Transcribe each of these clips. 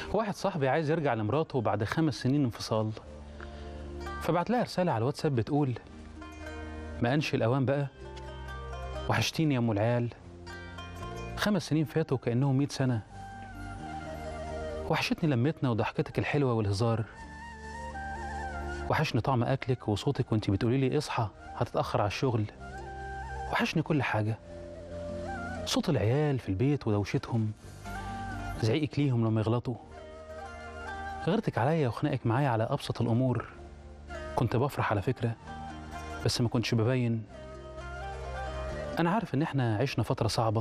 واحد صاحبي عايز يرجع لمراته بعد خمس سنين انفصال فبعت لها رسالة على الواتساب بتقول ما أنشي الأوان بقى وحشتيني يا أم العيال خمس سنين فاتوا كأنهم مئة سنة وحشتني لمتنا وضحكتك الحلوة والهزار وحشني طعم أكلك وصوتك وانتي بتقولي لي اصحى هتتأخر على الشغل وحشني كل حاجة صوت العيال في البيت ودوشتهم زعيقك ليهم لما يغلطوا غيرتك عليا وخناقك معايا على أبسط الأمور كنت بفرح على فكرة بس ما كنتش ببين أنا عارف إن إحنا عشنا فترة صعبة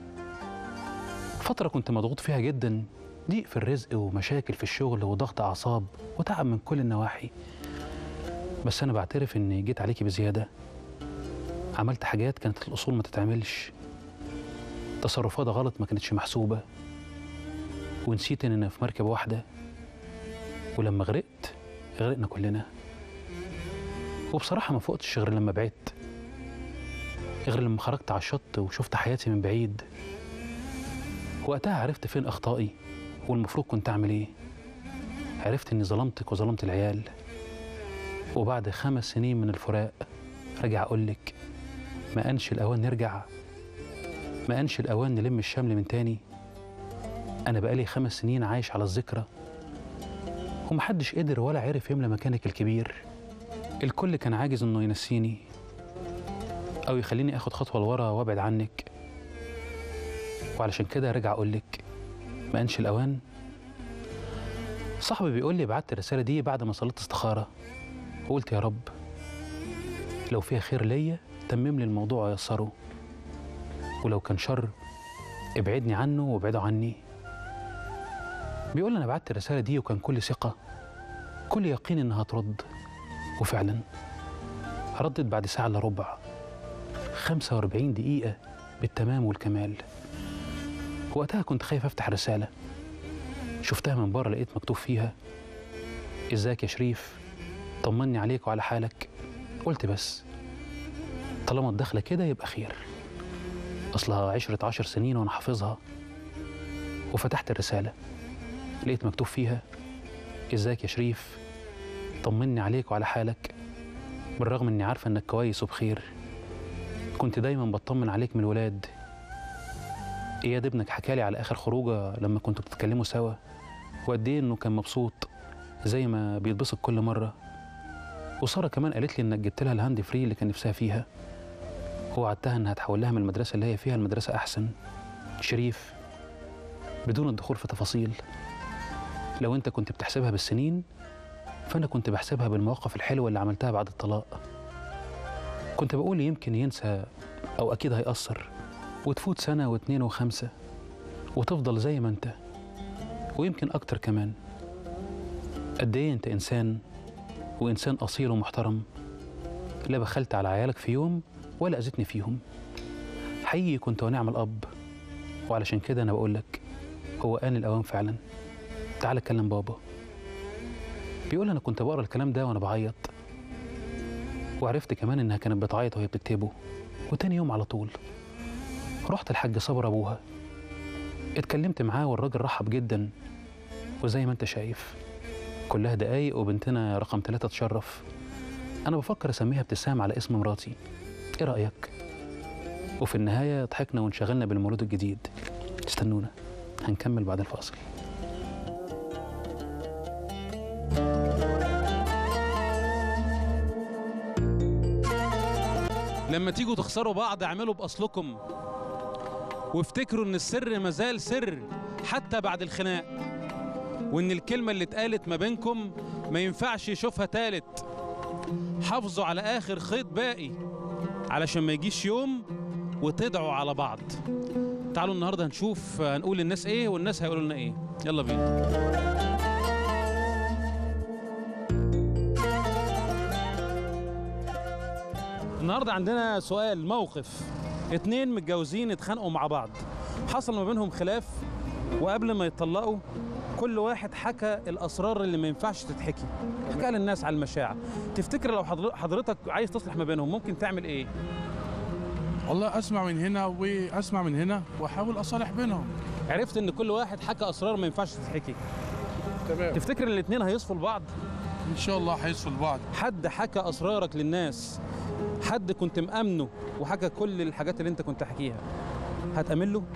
فترة كنت مضغوط فيها جدا ضيق في الرزق ومشاكل في الشغل وضغط أعصاب وتعب من كل النواحي بس أنا بعترف إني جيت عليكي بزيادة عملت حاجات كانت الأصول ما تتعملش تصرفات غلط ما كانتش محسوبة ونسيت إننا في مركب واحدة ولما غرقت غرقنا كلنا وبصراحة ما فقتش غير لما بعدت غير لما خرجت على الشط وشفت حياتي من بعيد وقتها عرفت فين أخطائي والمفروض كنت أعمل إيه عرفت إني ظلمتك وظلمت العيال وبعد خمس سنين من الفراق رجع أقولك ما أنش الأوان نرجع ما أنش الأوان نلم الشمل من تاني أنا بقالي خمس سنين عايش على الذكرى ومحدش قدر ولا عرف يملى مكانك الكبير الكل كان عاجز إنه ينسيني أو يخليني آخد خطوة لورا وأبعد عنك وعلشان كده رجع أقولك ما أنش الأوان صاحبي بيقول لي بعت الرسالة دي بعد ما صليت استخارة وقلت يا رب لو فيها خير ليا تمم لي الموضوع ويسره ولو كان شر ابعدني عنه وابعده عني بيقول انا بعت الرساله دي وكان كل ثقه كل يقين انها ترد وفعلا ردت بعد ساعه الا ربع 45 دقيقه بالتمام والكمال وقتها كنت خايف افتح رساله شفتها من بره لقيت مكتوب فيها ازيك يا شريف طمني عليك وعلى حالك قلت بس طالما الدخله كده يبقى خير أصلها عشرة عشر سنين وأنا حافظها وفتحت الرسالة لقيت مكتوب فيها إزيك يا شريف طمني عليك وعلى حالك بالرغم إني عارفة إنك كويس وبخير كنت دايما بطمن عليك من الولاد إياد ابنك حكالي على آخر خروجة لما كنتوا بتتكلموا سوا وقد إيه إنه كان مبسوط زي ما بيتبسط كل مرة وسارة كمان قالت لي إنك جبت لها الهاند فري اللي كان نفسها فيها ووعدتها انها تحول لها من المدرسه اللي هي فيها المدرسه احسن شريف بدون الدخول في تفاصيل لو انت كنت بتحسبها بالسنين فانا كنت بحسبها بالمواقف الحلوه اللي عملتها بعد الطلاق كنت بقول يمكن ينسى او اكيد هيأثر وتفوت سنه واتنين وخمسه وتفضل زي ما انت ويمكن اكتر كمان قد ايه انت انسان وانسان اصيل ومحترم لا بخلت على عيالك في يوم ولا أذتني فيهم حقيقي كنت ونعم الأب وعلشان كده أنا بقول لك هو آن الأوان فعلا تعال اتكلم بابا بيقول أنا كنت بقرا الكلام ده وأنا بعيط وعرفت كمان إنها كانت بتعيط وهي بتكتبه وتاني يوم على طول رحت الحاج صبر أبوها اتكلمت معاه والراجل رحب جدا وزي ما انت شايف كلها دقايق وبنتنا رقم ثلاثة تشرف أنا بفكر أسميها ابتسام على اسم مراتي ايه رأيك؟ وفي النهاية ضحكنا وانشغلنا بالمولود الجديد استنونا هنكمل بعد الفاصل لما تيجوا تخسروا بعض اعملوا بأصلكم وافتكروا ان السر مازال سر حتى بعد الخناق وان الكلمة اللي اتقالت ما بينكم ما ينفعش يشوفها تالت حافظوا على آخر خيط باقي علشان ما يجيش يوم وتدعوا على بعض تعالوا النهارده هنشوف هنقول للناس ايه والناس هيقولوا لنا ايه يلا بينا النهارده عندنا سؤال موقف اتنين متجوزين اتخانقوا مع بعض حصل ما بينهم خلاف وقبل ما يتطلقوا كل واحد حكى الاسرار اللي ما ينفعش تتحكي حكى للناس على المشاعر تفتكر لو حضر- حضرتك عايز تصلح ما بينهم ممكن تعمل ايه والله اسمع من هنا واسمع من هنا واحاول اصالح بينهم عرفت ان كل واحد حكى اسرار ما ينفعش تتحكي تمام تفتكر ان الاثنين هيصفوا لبعض ان شاء الله هيصفوا لبعض حد حكى اسرارك للناس حد كنت مأمنه وحكى كل الحاجات اللي انت كنت حكيها هتأمن له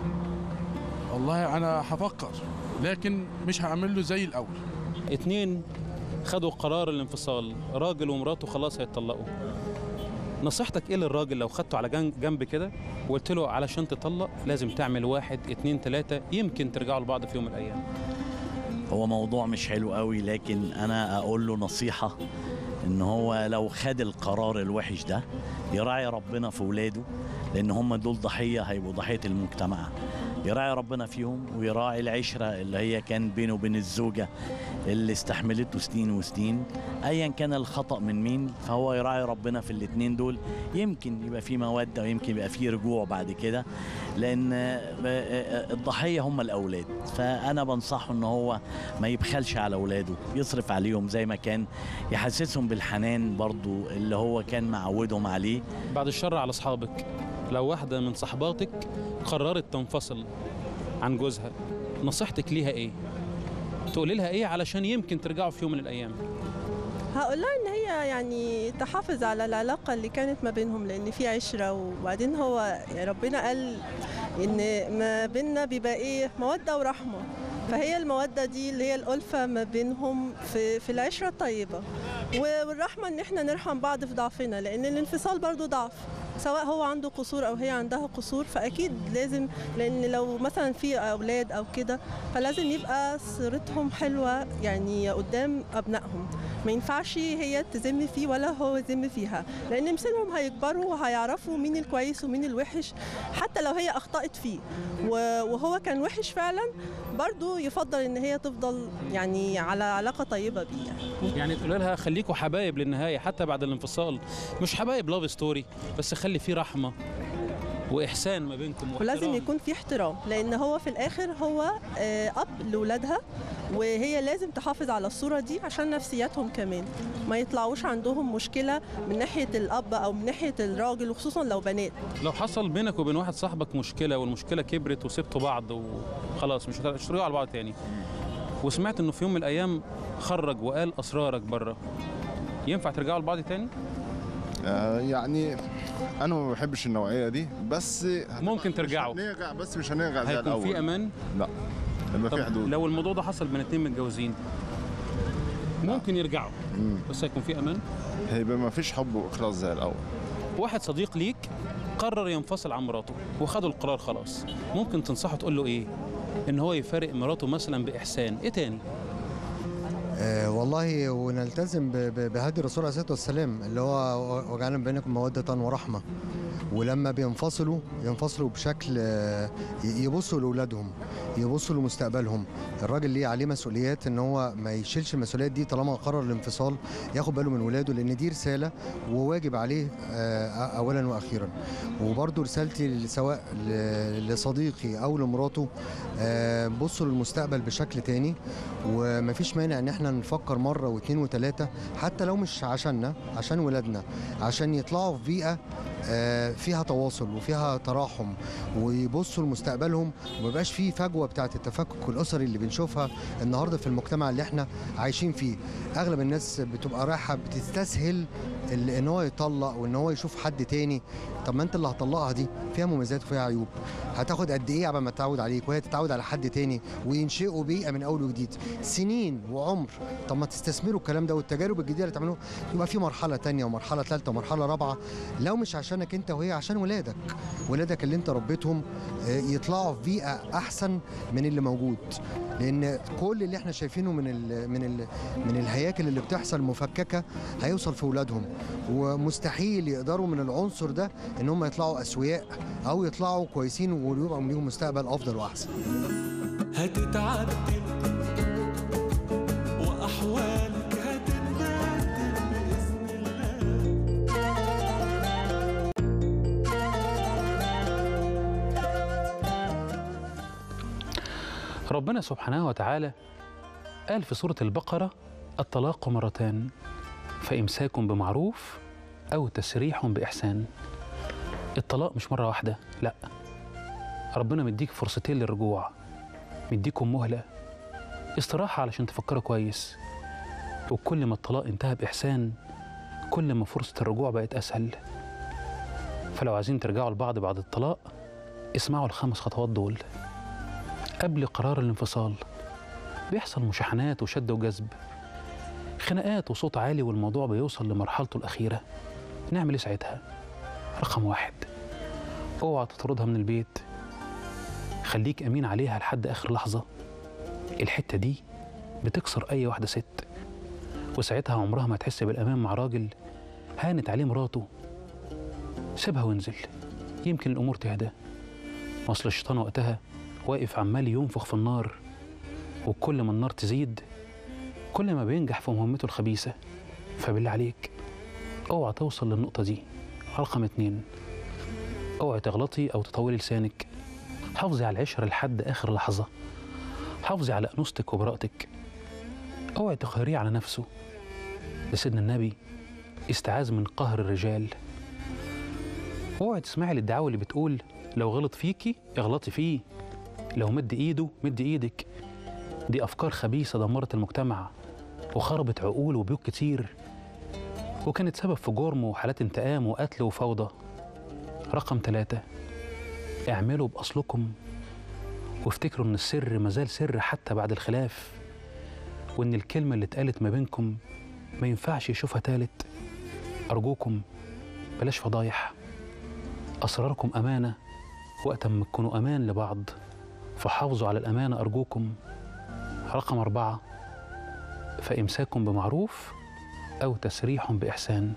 والله انا هفكر لكن مش هعمل له زي الاول اتنين خدوا قرار الانفصال راجل ومراته خلاص هيتطلقوا نصيحتك ايه للراجل لو خدته على جن- جنب كده وقلت له علشان تطلق لازم تعمل واحد اتنين تلاتة يمكن ترجعوا لبعض في يوم من الايام هو موضوع مش حلو قوي لكن انا اقول له نصيحة ان هو لو خد القرار الوحش ده يراعي ربنا في ولاده لان هم دول ضحية هيبقوا ضحية المجتمع يراعي ربنا فيهم ويراعي العشرة اللي هي كان بينه وبين الزوجة اللي استحملته سنين وسنين ايا كان الخطأ من مين فهو يراعي ربنا في الاتنين دول يمكن يبقى في مودة ويمكن يبقى في رجوع بعد كده لان الضحية هم الاولاد فانا بنصحه ان هو ما يبخلش على اولاده يصرف عليهم زي ما كان يحسسهم بالحنان برضو اللي هو كان معودهم عليه بعد الشر على اصحابك لو واحدة من صحباتك قررت تنفصل عن جوزها نصيحتك ليها ايه تقولي لها ايه علشان يمكن ترجعوا في يوم من الايام هقول لها ان هي يعني تحافظ على العلاقه اللي كانت ما بينهم لان في عشره وبعدين هو ربنا قال ان ما بيننا بيبقى ايه موده ورحمه فهي الموده دي اللي هي الالفه ما بينهم في في العشره الطيبه والرحمه ان احنا نرحم بعض في ضعفنا لان الانفصال برضو ضعف سواء هو عنده قصور او هي عندها قصور فاكيد لازم لان لو مثلا في اولاد او كده فلازم يبقى صورتهم حلوه يعني قدام ابنائهم ما ينفعش هي تذم فيه ولا هو يذم فيها لان مسنهم هيكبروا وهيعرفوا مين الكويس ومين الوحش حتى لو هي اخطات فيه و- وهو كان وحش فعلا برضو يفضل ان هي تفضل يعني على علاقه طيبه بيه يعني. يعني تقول لها خليكوا حبايب للنهايه حتى بعد الانفصال مش حبايب لاف ستوري بس خلي فيه رحمه واحسان ما بينكم ولازم واحترام. يكون في احترام لان هو في الاخر هو آه، اب لاولادها وهي لازم تحافظ على الصوره دي عشان نفسياتهم كمان ما يطلعوش عندهم مشكله من ناحيه الاب او من ناحيه الراجل وخصوصا لو بنات لو حصل بينك وبين واحد صاحبك مشكله والمشكله كبرت وسبتوا بعض وخلاص مش هتشتغلوا على بعض تاني وسمعت انه في يوم من الايام خرج وقال اسرارك بره ينفع ترجعوا لبعض تاني آه، يعني انا ما بحبش النوعيه دي بس ممكن مش ترجعوا. هنرجع بس مش هنرجع زي هيكون الاول في امان لا يبقى طب في حدود لو الموضوع ده حصل بين اتنين متجوزين ممكن يرجعوا مم. بس هيكون في امان هيبقى ما فيش حب واخلاص زي الاول واحد صديق ليك قرر ينفصل عن مراته وخدوا القرار خلاص ممكن تنصحه تقول له ايه ان هو يفارق مراته مثلا باحسان ايه تاني آه، والله ونلتزم ب- ب- بهدي الرسول عليه الصلاه والسلام اللي هو وجعلنا بينكم موده ورحمه ولما بينفصلوا ينفصلوا بشكل آه، ي- يبصوا لاولادهم يبصوا لمستقبلهم الراجل ليه عليه مسؤوليات ان هو ما يشيلش المسؤوليات دي طالما قرر الانفصال ياخد باله من ولاده لان دي رساله وواجب عليه آه، اولا واخيرا وبرضه رسالتي سواء ل- لصديقي او لمراته آه، بصوا للمستقبل بشكل تاني ومفيش مانع ان احنا نفكر مره واثنين وثلاثه حتى لو مش عشاننا عشان ولادنا عشان يطلعوا في بيئه آه، فيها تواصل وفيها تراحم ويبصوا لمستقبلهم وميبقاش فيه فجوه بتاعه التفكك الاسري اللي بنشوفها النهارده في المجتمع اللي احنا عايشين فيه اغلب الناس بتبقى رايحه بتستسهل ال- ان هو يطلق وان هو يشوف حد تاني طب ما انت اللي هتطلقها دي فيها مميزات وفيها عيوب هتاخد قد ايه قبل ما تتعود عليك وهي تتعود على حد تاني وينشئوا بيئه من اول وجديد سنين وعمر طب ما تستثمروا الكلام ده والتجارب الجديده اللي تعملوها يبقى في مرحله تانية ومرحله ثالثه ومرحله رابعه لو مش عشانك انت وهي عشان ولادك ولادك اللي انت ربيتهم آه، يطلعوا في بيئه احسن من اللي موجود لان كل اللي احنا شايفينه من ال من ال من الهياكل اللي بتحصل مفككه هيوصل في ولادهم ومستحيل يقدروا من العنصر ده ان هم يطلعوا اسوياء او يطلعوا كويسين ويبقى ليهم مستقبل افضل واحسن هتتعدل وأحوالك هتتبدل بإذن الله ربنا سبحانه وتعالى قال في سورة البقرة الطلاق مرتان فإمساك بمعروف أو تسريح بإحسان الطلاق مش مرة واحدة لا ربنا مديك فرصتين للرجوع مديكم مهلة استراحة علشان تفكروا كويس وكل ما الطلاق انتهى بإحسان كل ما فرصة الرجوع بقت أسهل فلو عايزين ترجعوا لبعض بعد الطلاق اسمعوا الخمس خطوات دول قبل قرار الانفصال بيحصل مشاحنات وشد وجذب خناقات وصوت عالي والموضوع بيوصل لمرحلته الأخيرة نعمل إيه ساعتها؟ رقم واحد اوعى تطردها من البيت خليك أمين عليها لحد آخر لحظة الحتة دي بتكسر أي واحدة ست وساعتها عمرها ما تحس بالأمان مع راجل هانت عليه مراته سيبها وانزل يمكن الأمور تهدى أصل الشيطان وقتها واقف عمال ينفخ في النار وكل ما النار تزيد كل ما بينجح في مهمته الخبيثة فبالله عليك اوعى توصل للنقطة دي رقم اتنين اوعي تغلطي أو تطولي لسانك حافظي على العشرة لحد آخر لحظة حافظي على أنوثتك وبراءتك اوعي تقهريه على نفسه ده سيدنا النبي استعاذ من قهر الرجال اوعي تسمعي للدعاوى اللي بتقول لو غلط فيكي اغلطي فيه لو مد ايده مد ايدك دي افكار خبيثه دمرت المجتمع وخربت عقول وبيوت كتير وكانت سبب في جرم وحالات انتقام وقتل وفوضى رقم ثلاثة اعملوا بأصلكم وافتكروا إن السر مازال سر حتى بعد الخلاف وإن الكلمة اللي اتقالت ما بينكم ما ينفعش يشوفها تالت أرجوكم بلاش فضايح أسراركم أمانة وقت ما تكونوا أمان لبعض فحافظوا على الأمانة أرجوكم رقم أربعة فإمساكم بمعروف أو تسريح بإحسان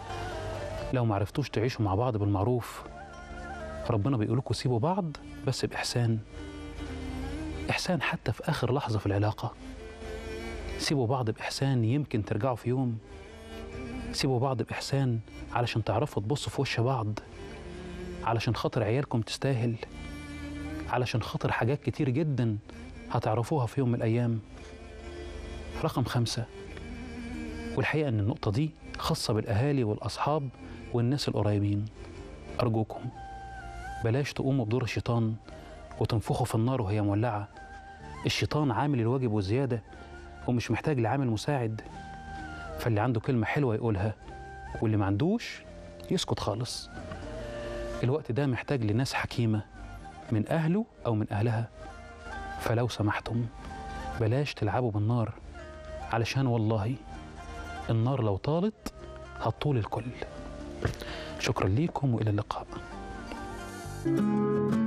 لو معرفتوش تعيشوا مع بعض بالمعروف ربنا بيقولكوا سيبوا بعض بس بإحسان إحسان حتى في آخر لحظة في العلاقة سيبوا بعض بإحسان يمكن ترجعوا في يوم سيبوا بعض بإحسان علشان تعرفوا تبصوا في وش بعض علشان خاطر عيالكم تستاهل علشان خاطر حاجات كتير جدا هتعرفوها في يوم من الأيام رقم خمسة والحقيقة إن النقطة دي خاصة بالأهالي والأصحاب والناس القريبين أرجوكم بلاش تقوموا بدور الشيطان وتنفخوا في النار وهي مولعة الشيطان عامل الواجب وزيادة ومش محتاج لعامل مساعد فاللي عنده كلمة حلوة يقولها واللي ما عندوش يسكت خالص الوقت ده محتاج لناس حكيمة من أهله أو من أهلها فلو سمحتم بلاش تلعبوا بالنار علشان والله النار لو طالت هتطول الكل شكرا ليكم وإلى اللقاء